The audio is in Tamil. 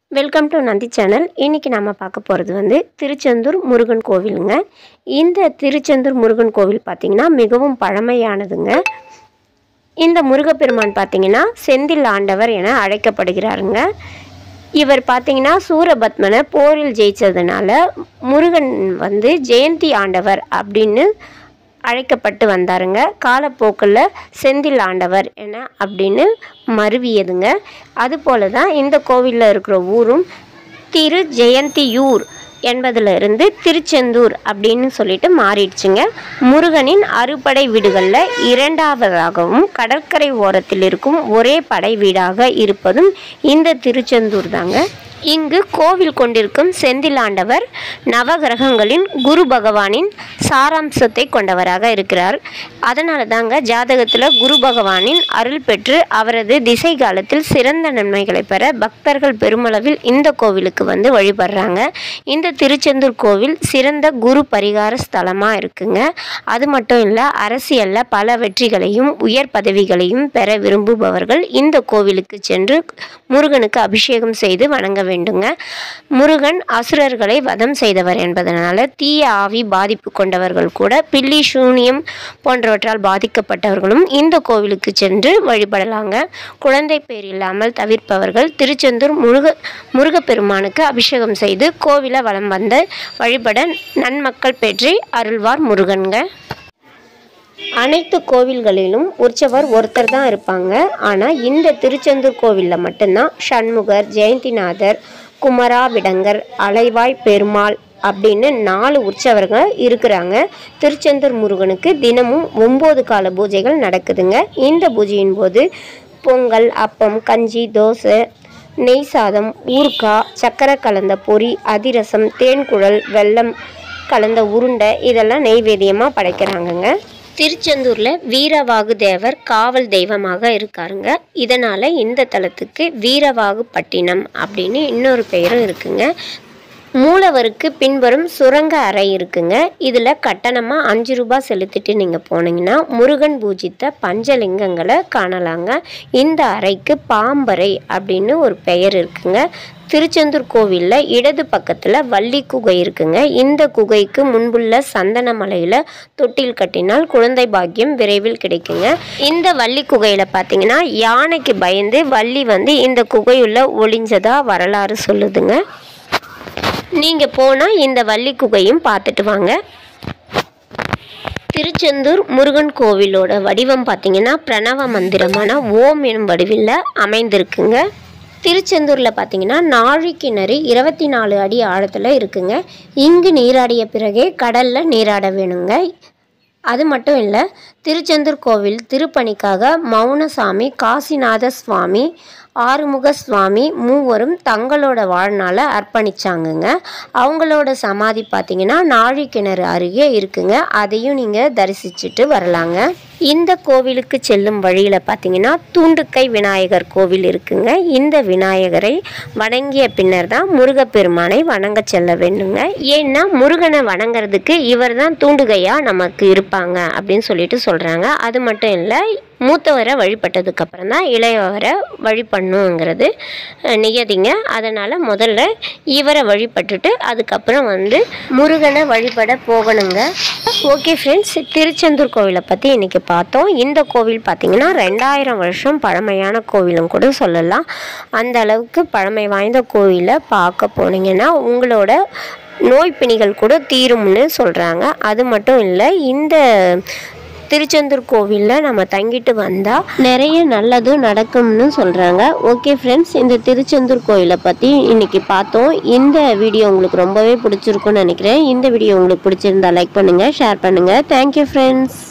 வெல்கம் டு நந்தி சேனல் இன்றைக்கி நம்ம பார்க்க போகிறது வந்து திருச்செந்தூர் முருகன் கோவிலுங்க இந்த திருச்செந்தூர் முருகன் கோவில் பார்த்திங்கன்னா மிகவும் பழமையானதுங்க இந்த முருகப்பெருமான் பார்த்திங்கன்னா செந்தில் ஆண்டவர் என அழைக்கப்படுகிறாருங்க இவர் பார்த்திங்கன்னா சூரபத்மனை போரில் ஜெயிச்சதுனால முருகன் வந்து ஜெயந்தி ஆண்டவர் அப்படின்னு அழைக்கப்பட்டு வந்தாருங்க காலப்போக்கில் செந்தில் ஆண்டவர் என அப்படின்னு மருவியதுங்க அதுபோல தான் இந்த கோவிலில் இருக்கிற ஊரும் திரு ஜெயந்தியூர் என்பதுல இருந்து திருச்செந்தூர் அப்படின்னு சொல்லிட்டு மாறிடுச்சுங்க முருகனின் அறுபடை வீடுகளில் இரண்டாவதாகவும் கடற்கரை ஓரத்தில் இருக்கும் ஒரே படை வீடாக இருப்பதும் இந்த திருச்செந்தூர் தாங்க இங்கு கோவில் கொண்டிருக்கும் செந்திலாண்டவர் நவகிரகங்களின் குரு பகவானின் சாராம்சத்தை கொண்டவராக இருக்கிறார் அதனால தாங்க ஜாதகத்தில் குரு பகவானின் அருள் பெற்று அவரது திசை காலத்தில் சிறந்த நன்மைகளை பெற பக்தர்கள் பெருமளவில் இந்த கோவிலுக்கு வந்து வழிபடுறாங்க இந்த திருச்செந்தூர் கோவில் சிறந்த குரு பரிகார ஸ்தலமாக இருக்குங்க அது மட்டும் இல்லை அரசியலில் பல வெற்றிகளையும் உயர் பதவிகளையும் பெற விரும்புபவர்கள் இந்த கோவிலுக்கு சென்று முருகனுக்கு அபிஷேகம் செய்து வணங்க வேண்டுங்க முருகன் அசுரர்களை வதம் செய்தவர் என்பதனால தீய ஆவி பாதிப்பு கொண்டவர்கள் கூட பில்லி சூனியம் போன்றவற்றால் பாதிக்கப்பட்டவர்களும் இந்த கோவிலுக்கு சென்று வழிபடலாங்க குழந்தை பேர் இல்லாமல் தவிர்ப்பவர்கள் திருச்செந்தூர் முருக முருகப்பெருமானுக்கு அபிஷேகம் செய்து கோவிலை வலம் வந்து வழிபட நன்மக்கள் பெற்றி அருள்வார் முருகன்க அனைத்து கோவில்களிலும் உற்சவர் ஒருத்தர் தான் இருப்பாங்க ஆனால் இந்த திருச்செந்தூர் கோவிலில் மட்டும்தான் சண்முகர் ஜெயந்திநாதர் குமராவிடங்கர் அலைவாய் பெருமாள் அப்படின்னு நாலு உற்சவர்கள் இருக்கிறாங்க திருச்செந்தூர் முருகனுக்கு தினமும் ஒம்பது கால பூஜைகள் நடக்குதுங்க இந்த பூஜையின் போது பொங்கல் அப்பம் கஞ்சி தோசை நெய் சாதம் ஊறுகாய் சக்கரை கலந்த பொரி அதிரசம் தேன்குழல் வெல்லம் கலந்த உருண்டை இதெல்லாம் நெய்வேத்தியமாக படைக்கிறாங்கங்க திருச்செந்தூரில் வீரவாகு தேவர் காவல் தெய்வமாக இருக்காருங்க இதனால் இந்த தலத்துக்கு வீரவாகு பட்டினம் அப்படின்னு இன்னொரு பெயரும் இருக்குங்க மூலவருக்கு பின்புறம் சுரங்க அறை இருக்குங்க இதில் கட்டணமாக அஞ்சு ரூபாய் செலுத்திட்டு நீங்கள் போனீங்கன்னா முருகன் பூஜித்த பஞ்சலிங்கங்களை காணலாங்க இந்த அறைக்கு பாம்பறை அப்படின்னு ஒரு பெயர் இருக்குங்க திருச்செந்தூர் கோவிலில் இடது பக்கத்தில் வள்ளி குகை இருக்குங்க இந்த குகைக்கு முன்புள்ள சந்தன மலையில் தொட்டில் கட்டினால் குழந்தை பாக்கியம் விரைவில் கிடைக்குங்க இந்த வள்ளி குகையில் பார்த்தீங்கன்னா யானைக்கு பயந்து வள்ளி வந்து இந்த குகையுள்ள ஒளிஞ்சதா வரலாறு சொல்லுதுங்க நீங்கள் போனால் இந்த வள்ளி குகையும் பார்த்துட்டு வாங்க திருச்செந்தூர் முருகன் கோவிலோட வடிவம் பார்த்தீங்கன்னா பிரணவ மந்திரமான ஓம் எனும் வடிவில் அமைந்திருக்குங்க திருச்செந்தூரில் பார்த்தீங்கன்னா நாழிக்கிணறு இருபத்தி நாலு அடி ஆழத்தில் இருக்குங்க இங்கு நீராடிய பிறகே கடலில் நீராட வேணுங்க அது மட்டும் இல்லை திருச்செந்தூர் கோவில் திருப்பணிக்காக மௌனசாமி காசிநாத சுவாமி ஆறுமுக சுவாமி மூவரும் தங்களோட வாழ்நாளை அர்ப்பணிச்சாங்கங்க அவங்களோட சமாதி பார்த்தீங்கன்னா நாழிக்கிணறு அருகே இருக்குங்க அதையும் நீங்கள் தரிசிச்சுட்டு வரலாங்க இந்த கோவிலுக்கு செல்லும் வழியில் பார்த்தீங்கன்னா தூண்டுக்கை விநாயகர் கோவில் இருக்குங்க இந்த விநாயகரை வணங்கிய பின்னர் தான் முருகப்பெருமானை வணங்க செல்ல வேண்டுங்க ஏன்னா முருகனை வணங்குறதுக்கு இவர் தான் தூண்டுகையாக நமக்கு இருப்பாங்க அப்படின்னு சொல்லிட்டு சொல்கிறாங்க அது மட்டும் இல்லை மூத்தவரை வழிபட்டதுக்கு அப்புறம் தான் இளையவரை வழிபடணுங்கிறது நியதிங்க அதனால் முதல்ல இவரை வழிபட்டுட்டு அதுக்கப்புறம் வந்து முருகனை வழிபட போகணுங்க ஓகே ஃப்ரெண்ட்ஸ் திருச்செந்தூர் கோவிலை பற்றி இன்றைக்கி பார்த்தோம் இந்த கோவில் பார்த்திங்கன்னா ரெண்டாயிரம் வருஷம் பழமையான கோவிலும் கூட சொல்லலாம் அந்த அளவுக்கு பழமை வாய்ந்த கோவிலை பார்க்க போனீங்கன்னா உங்களோட நோய் பிணிகள் கூட தீரும்னு சொல்கிறாங்க அது மட்டும் இல்லை இந்த திருச்செந்தூர் கோவிலில் நம்ம தங்கிட்டு வந்தால் நிறைய நல்லதும் நடக்கும்னு சொல்கிறாங்க ஓகே ஃப்ரெண்ட்ஸ் இந்த திருச்செந்தூர் கோயிலை பற்றி இன்றைக்கி பார்த்தோம் இந்த வீடியோ உங்களுக்கு ரொம்பவே பிடிச்சிருக்குன்னு நினைக்கிறேன் இந்த வீடியோ உங்களுக்கு பிடிச்சிருந்தா லைக் பண்ணுங்கள் ஷேர் பண்ணுங்கள் தேங்க்யூ ஃப்ரெண்ட்ஸ்